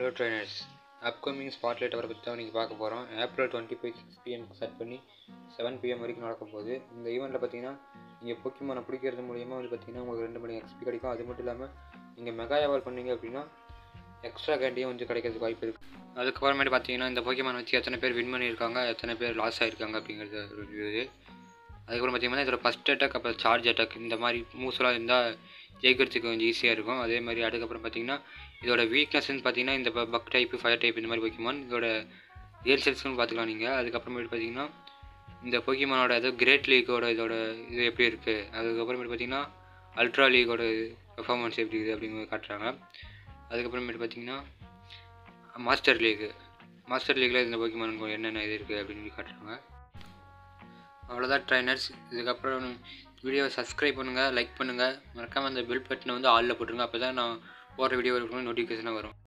hello trainers upcoming spotlight அவரை பற்றி தான் நீங்கள் பார்க்க போகிறோம் ஏப்ரல் டுவெண்ட்டி ஃபைவ் சிக்ஸ் பிஎம்க்கு செட் பண்ணி செவன் பிஎம் வரைக்கும் நடக்க போகுது இந்த ஈவெண்ட்டில் பார்த்தீங்கன்னா நீங்கள் போக்கிமானை பிடிக்கிறது மூலியமாக வந்து பார்த்தீங்கன்னா உங்களுக்கு ரெண்டு மணி எக்ஸ்பி கிடைக்கும் அது மட்டும் இல்லாமல் நீங்கள் மெகா எவால் பண்ணீங்க அப்படின்னா எக்ஸ்ட்ரா கேண்டியும் வந்து கிடைக்கிறதுக்கு வாய்ப்பு இருக்குது அதுக்கப்புறமேட்டு பார்த்தீங்கன்னா இந்த போக்கிமான் வச்சு எத்தனை பேர் வின் பண்ணியிருக்காங்க எத்தனை பேர் லாஸ் ஆகிருக்காங்க அப்படிங்கிறது ஒரு இது அதுக்கப்புறம் பார்த்தீங்கன்னா இதோட ஃபஸ்ட் அட்டாக் அப்புறம் சார்ஜ் அட்டாக் இந்த மாதிரி மூவ்ஸ்லாம் இருந்தால் ஜெயிக்கிறதுக்கு கொஞ்சம் ஈஸியாக இருக்கும் அதே மாதிரி அதுக்கப்புறம் பார்த்தீங்கன்னா இதோட வீக்னஸ்ன்னு பார்த்தீங்கன்னா இந்த பக் டைப்பு ஃபயர் டைப் இந்த மாதிரி பொக்கிமான் இதோட ரியல் செல்ஸ்னு பார்த்துக்கலாம் நீங்கள் அதுக்கப்புறமேட்டு பார்த்தீங்கன்னா இந்த பொக்கிமானோட இது கிரேட் லீக்கோட இதோட இது எப்படி இருக்குது அதுக்கப்புறமேட்டு பார்த்தீங்கன்னா அல்ட்ரா லீகோட பெர்ஃபார்மன்ஸ் எப்படி இருக்குது அப்படிங்கிறது காட்டுறாங்க அதுக்கப்புறமேட்டு பார்த்தீங்கன்னா மாஸ்டர் லீகு மாஸ்டர் லீக்கில் இந்த பொக்கிமானுக்கு என்னென்ன இது இருக்குது அப்படின்னு சொல்லி காட்டுறாங்க அவ்வளோதான் ட்ரைனர்ஸ் இதுக்கப்புறம் வீடியோவை சப்ஸ்கிரைப் பண்ணுங்கள் லைக் பண்ணுங்கள் மறக்காமல் அந்த பெல் பட்டனை வந்து ஆளில் போட்டுருங்க அப்போ தான் நான் போடுற வீடியோ நோட்டிஃபிகேஷனாக வரும்